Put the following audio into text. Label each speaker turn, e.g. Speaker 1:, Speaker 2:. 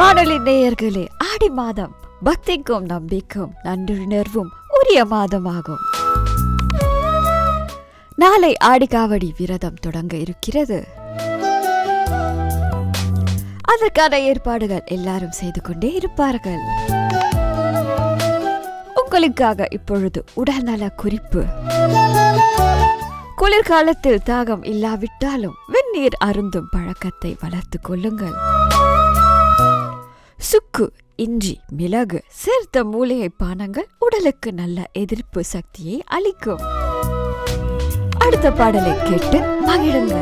Speaker 1: வானொலி நேயர்களே ஆடி மாதம் பக்திக்கும் நம்பிக்கும் நன்றிணர்வும் உரிய மாதமாகும் நாளை ஆடிக்காவடி விரதம் தொடங்க இருக்கிறது அதற்கான ஏற்பாடுகள் எல்லாரும் செய்து கொண்டே இருப்பார்கள் உங்களுக்காக இப்பொழுது உடல்நல குறிப்பு குளிர்காலத்தில் தாகம் இல்லாவிட்டாலும் வெந்நீர் அருந்தும் பழக்கத்தை வளர்த்துக் கொள்ளுங்கள் சுக்கு இஞ்சி மிளகு சேர்த்த மூலிகை பானங்கள் உடலுக்கு நல்ல எதிர்ப்பு சக்தியை அளிக்கும் அடுத்த பாடலை கேட்டு மகிழுங்கள்